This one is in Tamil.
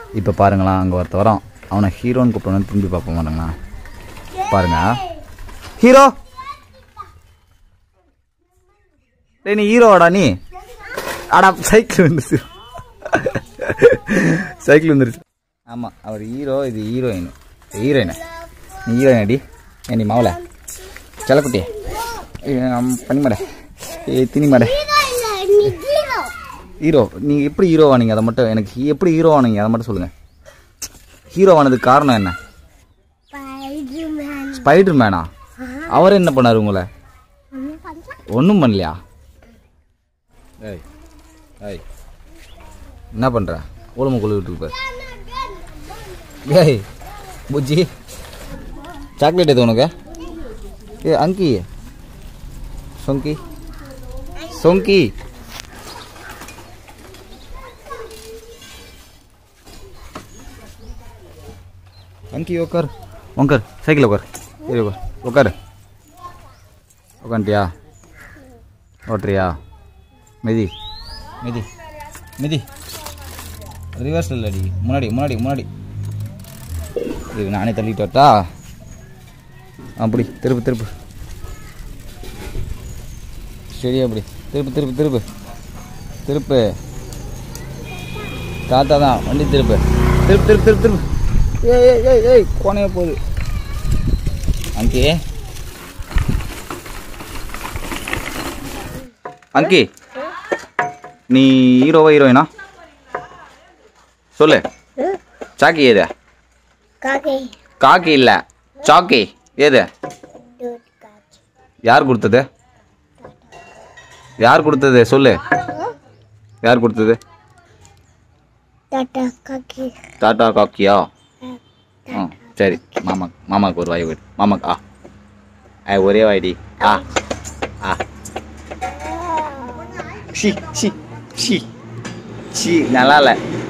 இப்போ பாருங்களா அங்கே ஒருத்த வரான் அவனை ஹீரோன்னு கூப்பிடணும் திரும்பி பார்ப்ப மாட்டாங்களா பாருங்க ஹீரோ டேய் நீ ஹீரோவாடா நீ ஆடா சைக்கிள் வந்துருச்சு சைக்கிள் வந்துருச்சு ஆமாம் அவர் ஹீரோ இது ஹீரோயின் ஹீரோயின் நீ ஹீரோயின் அடி ஏ நீ மாவல செல்லக்குட்டி பண்ணிமாட ஏ திணிமாட ஹீரோ நீங்கள் எப்படி ஹீரோ ஆனீங்க அதை மட்டும் எனக்கு எப்படி ஹீரோ ஆனீங்க அதை மட்டும் சொல்லுங்கள் ஹீரோ ஆனதுக்கு காரணம் என்ன ஸ்பைடர் மேனா அவர் என்ன பண்ணார் உங்களை ஒன்றும் பண்ணலையா ஏய் ஏய் என்ன பண்ணுற ஓலம கொள்ளுகிட்டு இருப்ப ஏய் புஜ்ஜி சாக்லேட் எது உனக்கு ஏ அங்கி சொங்கி சொங்கி अंकी उकर उकर साइकिल उकर इरे उकर उकर உக்காண்டியா ஓட்டுறியா மிதி மிதி மிதி ரிவர்ஸ் இல்லடி முன்னாடி முன்னாடி முன்னாடி இது நானே தள்ளிட்டு வரட்டா அப்படி திருப்பு திருப்பு சரியா அப்படி திருப்பு திருப்பு திருப்பு திருப்பு தாத்தா தான் வண்டி திருப்பு திருப்பு திருப்பு திருப்பு திருப்பு ஏய் ஏய் ஏய் ஏய் கோணைய போகுது அங்கி அங்கி நீ ஹீரோவா ஹீரோயினா சொல்லு சாக்கி ஏது காக்கி இல்லை சாக்கி ஏது யார் கொடுத்தது யார் கொடுத்தது சொல்லு யார் கொடுத்தது டாட்டா காக்கியா ஆ சரி மாமா மாமாக்கு ஒரு வாய் விடு மாமாக்கு ஆ ஆ ஒரே வாய்டி ஆ ஆ ஷி ஷி ஷி ஷி நல்லா இல்லை